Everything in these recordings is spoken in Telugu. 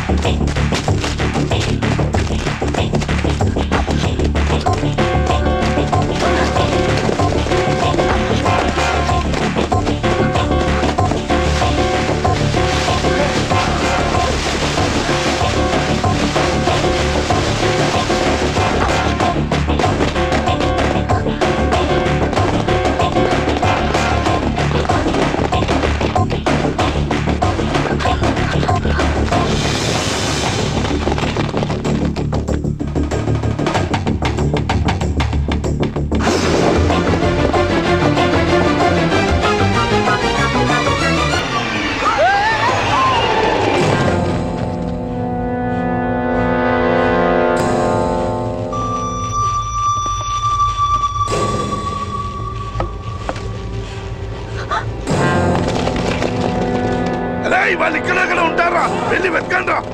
రేయ్, వాళ్ళు ఇక్కడెక్కడ ఉంటారా వెళ్ళి వెతకండి రా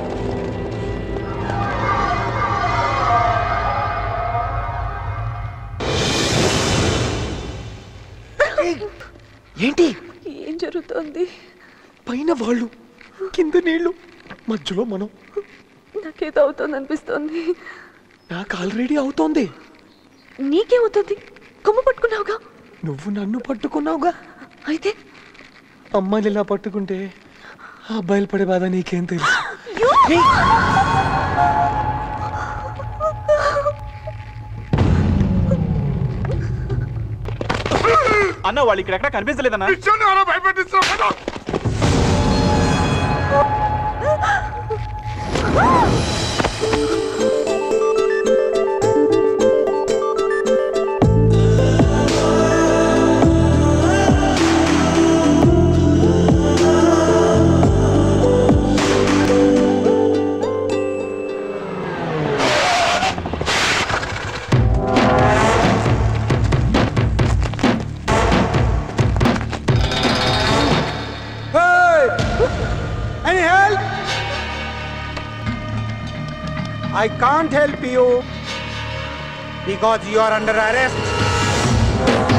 ఏంటి ఏం జరుగుతోంది పైన వాళ్ళు కింద నీళ్లు మధ్యలో మనం నాకేదో అవుతోంది అనిపిస్తోంది నాకు ఆల్రెడీ అవుతోంది నీకేమవుతుంది కొమ్ము పట్టుకున్నావుగా నువ్వు నన్ను పట్టుకున్నావుగా అయితే అమ్మాయిలు ఇలా పట్టుకుంటే ఆ అబ్బాయిలు పడే బాధ నీకేం తెలుసు అన్న వాళ్ళు ఇక్కడ ఎక్కడ కనిపించలేదన్నా పిచ్చోని ఎవరో భయపెట్టిస్తున్నా Any help? I can't help you because you are under arrest.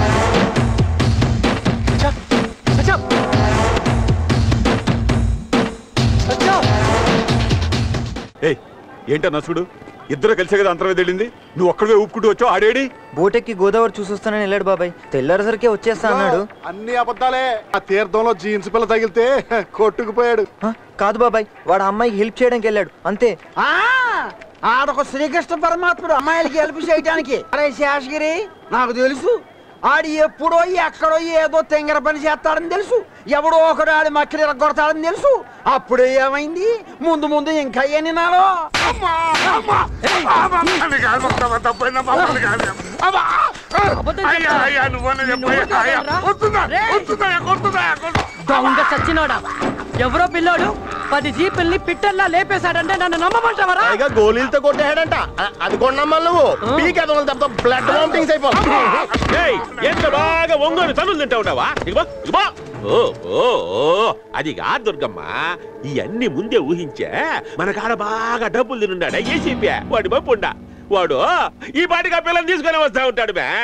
ఏయ్ ఏంటన్నా చూడు ఇద్దరు కలిసే కదా అంతరం వెళ్ళింది నువ్వు ఒక్కడే ఊపుకుంటూ వచ్చావు ఆడేడి బోటెక్కి గోదావరి చూసొస్తానని వెళ్ళాడు బాబాయ్ తెల్లారేసరికి వచ్చేస్తా అన్నాడు అన్ని అబద్ధాలే ఆ తీర్థంలో జీన్స్ పిల్ల తగిలితే కొట్టుకుపోయాడు ఆ, కాదు బాబాయ్ వాడు ఆ అమ్మాయికి హెల్ప్ చేయడానికి వెళ్ళాడు అంతే ఆ, ఆడొక శ్రీకృష్ణ పరమాత్ముడు అమ్మాయిలకి హెల్ప్ చేయడానికి అరే శేషగిరి నాకు తెలుసు ఆడి ఎప్పుడో ఎక్కడో ఏదో తెంగర పని చేస్తాడని తెలుసు ఎవడో ఒకడు ఆడి మక్కలు ఇరగొడతాడని తెలుసు అప్పుడే ఏమైంది ముందు ముందు ఇంకా ఎన్ని నాలో అమ్మా అమ్మా అమ్మా, మమ్మల్ని కాదు, మొత్తం తప్పైందా, మమ్మల్ని కాదు. అమ్మా! అయ్యా అయ్యా నువ్వనే చెప్పయ్యా అయ్యా వస్తుందా వస్తుందా కొడుతుందా కొడుతుందా దొంగ సచ్చినోడా ఎవరో పిల్లోడు పది జీపుల్ని పిట్టల్లా లేపేశాడంటే నన్ను నమ్మమంటావరా పైగా గోళీలతో కొట్టేయడంట అ- అది కొన్నమ్మా నువ్వు పీకేదం తప్ప బ్లడ్ వామిటింగ్స్ అయిపోతుంది ఎంత బాగా ఒంగోలు తనులు తింటా ఉంటావా ఇగో ఇగో ఓ ఓ ఓ అది కాదు దుర్గమ్మ ఇవన్నీ ముందే ఊహించే మన కాడ బాగా డబ్బులు తినున్నాడా ఏసీపీ వాడి బొప్పుండా వాడు ఈ పాటికి ఆ పిల్లని తీసుకొని వస్తా ఉంటాడు బే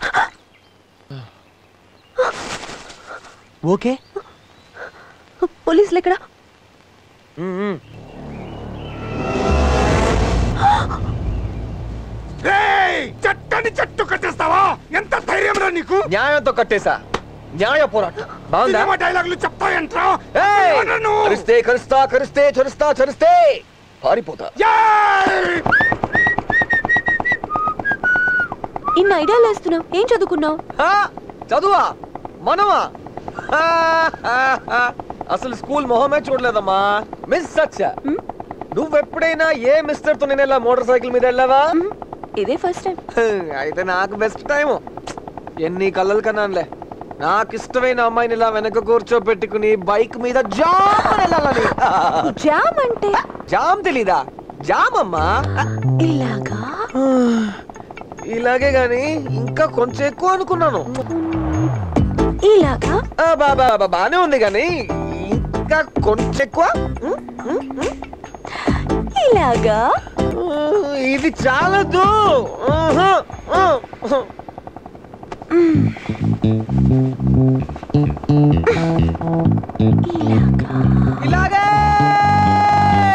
ఓకే పోలీసులు ఎక్కడ రేయ్, చెట్టని చెట్టు కట్టేస్తావా ఎంత ధైర్యం రా నీకు న్యాయంతో కట్టేశా న్యాయ పోరాటం బాగుందా సినిమా డైలాగులు చెప్తాయంట్రా ఏయ్! ఎవరను? కరిస్తే కరుస్తా కరిస్తే చరుస్తా చరిస్తే పారిపోతా ఏయ్! ఇన్ని ఐడియాలు వేస్తున్నావు ఏం చదువుకున్నావు హా? చదువా మనమా హా, హా, హా. అసలు స్కూల్ మొహమే చూడలేదమ్మా మిస్ సచ్చ నువ్వెప్పుడైనా ఏ మిస్టర్ తో నేను ఇలా మోటార్ సైకిల్ మీద వెళ్ళావా ఇదే ఫస్ట్ టైం అయితే నాకు బెస్ట్ టైము ఎన్ని కళ్ళలు కన్నానులే నాకు ఇష్టమైన అమ్మాయిని ఇలా వెనక కూర్చోబెట్టుకుని బైక్ మీద జామ్ అని వెళ్ళాలని జామ్ అంటే జామ్ తెలీదా జామ్ అమ్మా ఇలాగా ఇలాగే గాని ఇంకా కొంచెం ఎక్కువ అనుకున్నాను ఇలాగా ఆ, బా బా బా, బానే ఉంది గాని ఇంకా కొంచెం ఎక్కువ ఉమ్, ఉమ్, ఉమ్. ఇలాగా ఆ, ఇది చాలదు ఆహా, ఆ, ఆ. ఇలాగా ఇలాగే